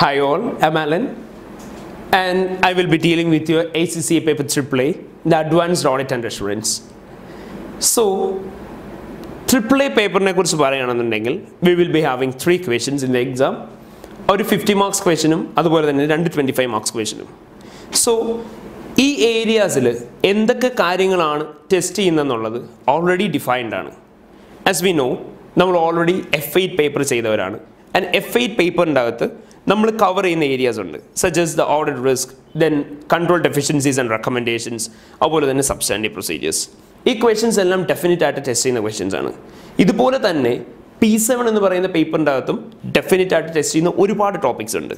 Hi all, I'm Alan and I will be dealing with your ACCA paper AAA, the Advanced Audit and Assurance. So, AAA പേപ്പറിനെ കുറിച്ച് പറയുകയാണെന്നുണ്ടെങ്കിൽ we will be having three questions in the exam ഒരു fifty marks ക്വസ്റ്റ്യനും അതുപോലെ തന്നെ രണ്ട് twenty five marks ക്വസ്റ്റ്യനും so ഈ ഏരിയാസിൽ എന്തൊക്കെ കാര്യങ്ങളാണ് ടെസ്റ്റ് ചെയ്യുന്നതെന്നുള്ളത് ഓൾറെഡി ഡിഫൈൻഡ് ആണ് ആസ് വി നോ നമ്മൾ ഓൾറെഡി എഫ് എയ്റ്റ് പേപ്പർ ചെയ്തവരാണ് ആൻഡ് എഫ് എയ്റ്റ് പേപ്പറിൻ്റെ അകത്ത് നമ്മൾ കവർ ചെയ്യുന്ന ഏരിയാസ് ഉണ്ട് suggest the audit risk then control deficiencies and recommendations അതുപോലെ തന്നെ സബ്സ്റ്റാൻഡീവ് പ്രൊസീജിയേഴ്സ് ഈ ക്വസ്റ്റ്യൻസ് എല്ലാം ഡെഫിനറ്റ് ആയിട്ട് ടെസ്റ്റ് ചെയ്യുന്ന ക്വസ്റ്റ്യൻസ് ആണ് ഇതുപോലെ തന്നെ പി സെവൻ എന്ന് പറയുന്ന പേപ്പറിൻ്റെ അകത്തും ഡെഫിനറ്റ് ആയിട്ട് ടെസ്റ്റ് ചെയ്യുന്ന ഒരുപാട് ടോപ്പിക്സ് ഉണ്ട്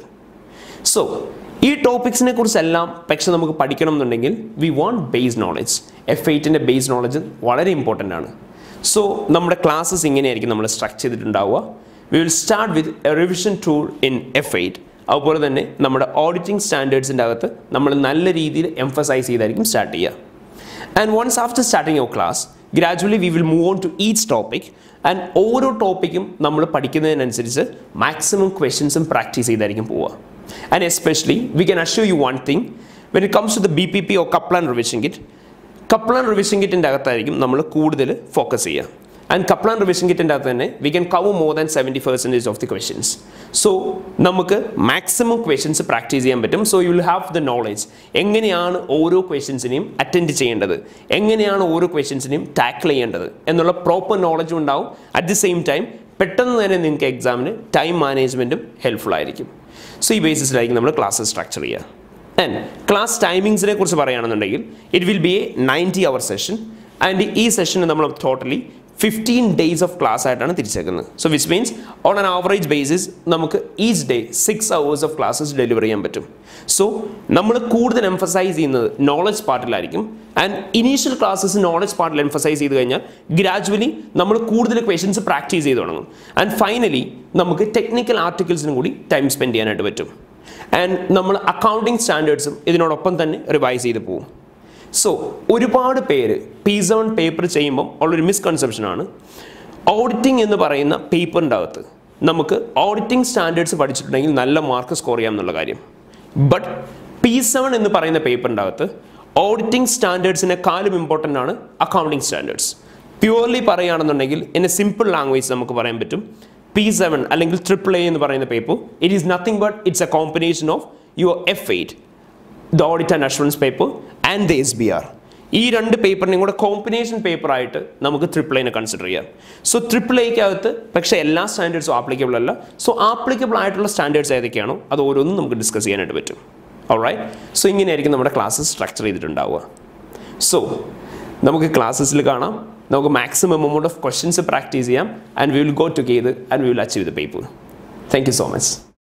സോ ഈ ടോപ്പിക്സിനെ കുറിച്ചെല്ലാം പക്ഷെ നമുക്ക് പഠിക്കണം എന്നുണ്ടെങ്കിൽ we want base knowledge F എയ്റ്റിൻ്റെ ബേസ് നോളജ് വളരെ ഇമ്പോർട്ടൻ്റ് ആണ് സോ നമ്മുടെ ക്ലാസ്സസ് ഇങ്ങനെയായിരിക്കും നമ്മൾ സ്ട്രക്ചർ ചെയ്തിട്ടുണ്ടാവുക we will start with a revision tool in F eight അതുപോലെ തന്നെ നമ്മുടെ ഓഡിറ്റിംഗ് സ്റ്റാൻഡേർഡ്സിൻ്റെ അകത്ത് നമ്മൾ നല്ല രീതിയിൽ എംഫസൈസ് ചെയ്തായിരിക്കും സ്റ്റാർട്ട് ചെയ്യുക and once after starting your class gradually we will move on to each topic and ഓരോ ടോപ്പിക്കും നമ്മൾ പഠിക്കുന്നതിനനുസരിച്ച് മാക്സിമം ക്വസ്റ്റ്യൻസും പ്രാക്ടീസ് ചെയ്തായിരിക്കും പോവുക and especially we can assure you one thing when it comes to the B P P or Kaplan revision kit Kaplan revision കിറ്റിൻ്റെ അകത്തായിരിക്കും നമ്മൾ കൂടുതൽ ഫോക്കസ് ചെയ്യുക ആൻഡ് കപ്ലാൻ റിവിഷൻ കിറ്റിൻ്റെ അകത്ത് തന്നെ we can cover more than seventy percentage of the questions so നമുക്ക് maximum questions practice ചെയ്യാൻ പറ്റും so you will have the knowledge എങ്ങനെയാണ് ഓരോ ക്വസ്റ്റ്യൻസിനെയും അറ്റൻഡ് ചെയ്യേണ്ടത് എങ്ങനെയാണ് ഓരോ ക്വസ്റ്റ്യൻസിനെയും ടാക്കിൾ ചെയ്യേണ്ടത് എന്നുള്ള പ്രോപ്പർ നോളജും ഉണ്ടാവും അറ്റ് ദി സെയിം ടൈം പെട്ടെന്ന് തന്നെ നിങ്ങൾക്ക് എക്സാമിന് ടൈം മാനേജ്മെൻറ്റും ഹെൽപ്ഫുൾ ആയിരിക്കും സോ ഈ ബേസിസിലായിരിക്കും നമ്മൾ ക്ലാസ് സ്ട്രക്ചർ ചെയ്യുക ആൻഡ് ക്ലാസ് ടൈമിങ്സിനെ കുറിച്ച് പറയുകയാണെന്നുണ്ടെങ്കിൽ it will be a ninety hour session and ഈ സെഷന് നമ്മൾ totally fifteen days of class ആയിട്ടാണ് തിരിച്ചേക്കുന്നത് so which means on an average basis നമുക്ക് each day six hours of classes deliver ചെയ്യാൻ പറ്റും സോ നമ്മൾ കൂടുതൽ എംഫസൈസ് ചെയ്യുന്നത് നോളജ് പാർട്ടിലായിരിക്കും ആൻഡ് ഇനീഷ്യൽ ക്ലാസ്സസ് നോളജ് പാർട്ടിൽ എംഫസൈസ് ചെയ്ത് കഴിഞ്ഞാൽ ഗ്രാജുവലി നമ്മൾ കൂടുതൽ ക്വസ്റ്റ്യൻസ് പ്രാക്ടീസ് ചെയ്ത് തുടങ്ങും ആൻഡ് ഫൈനലി നമുക്ക് ടെക്നിക്കൽ ആർട്ടിക്കിൾസിനും കൂടി ടൈം സ്പെൻഡ് ചെയ്യാനായിട്ട് പറ്റും ആൻഡ് നമ്മൾ അക്കൗണ്ടിങ് സ്റ്റാൻഡേർഡ്സും ഇതിനോടൊപ്പം തന്നെ റിവൈസ് ചെയ്ത് പോകും സോ ഒരുപാട് പേര് പി സെവൻ പേപ്പർ ചെയ്യുമ്പം ഉള്ളൊരു മിസ്കൺസെപ്ഷനാണ് ഓഡിറ്റിംഗ് എന്ന് പറയുന്ന പേപ്പറിൻ്റെ അകത്ത് നമുക്ക് ഓഡിറ്റിംഗ് സ്റ്റാൻഡേർഡ്സ് പഠിച്ചിട്ടുണ്ടെങ്കിൽ നല്ല മാർക്ക് സ്കോർ ചെയ്യാം എന്നുള്ള കാര്യം ബട്ട് പി സെവൻ എന്ന് പറയുന്ന പേപ്പറിൻ്റെ അകത്ത് ഓഡിറ്റിംഗ് സ്റ്റാൻഡേർഡ്സിനെക്കാളും ഇമ്പോർട്ടൻ്റ് ആണ് അക്കൗണ്ടിങ് സ്റ്റാൻഡേർഡ്സ് പ്യുവർലി പറയുകയാണെന്നുണ്ടെങ്കിൽ ഇൻ എ സിമ്പിൾ ലാംഗ്വേജ് നമുക്ക് പറയാൻ പറ്റും പി സെവൻ അല്ലെങ്കിൽ ട്രിപ്പിൾ എ എന്ന് പറയുന്ന paper it is nothing but it's a combination of your F eight the audit and assurance paper and the S B R ഈ രണ്ട് പേപ്പറിനെയും കൂടെ കോമ്പിനേഷൻ പേപ്പറായിട്ട് നമുക്ക് ട്രിപ്പിൾ എനെ കൺസിഡർ ചെയ്യാം സോ ട്രിപ്പിൾ എക്കകത്ത് പക്ഷേ എല്ലാ സ്റ്റാൻഡേർഡ്സും ആപ്ലിക്കബിൾ അല്ല സോ ആപ്ലിക്കബിൾ ആയിട്ടുള്ള സ്റ്റാൻഡേർഡ്സ് ഏതൊക്കെയാണോ അത് ഓരോന്നും നമുക്ക് ഡിസ്കസ് ചെയ്യാനായിട്ട് പറ്റും ഓൾറൈറ്റ് സോ ഇങ്ങനെയായിരിക്കും നമ്മുടെ ക്ലാസ്സസ് സ്ട്രക്ചർ ചെയ്തിട്ടുണ്ടാവുക സോ നമുക്ക് ക്ലാസ്സസിൽ കാണാം നമുക്ക് maximum amount of questions practice ചെയ്യാം and we will go together and we will achieve the paper thank you so much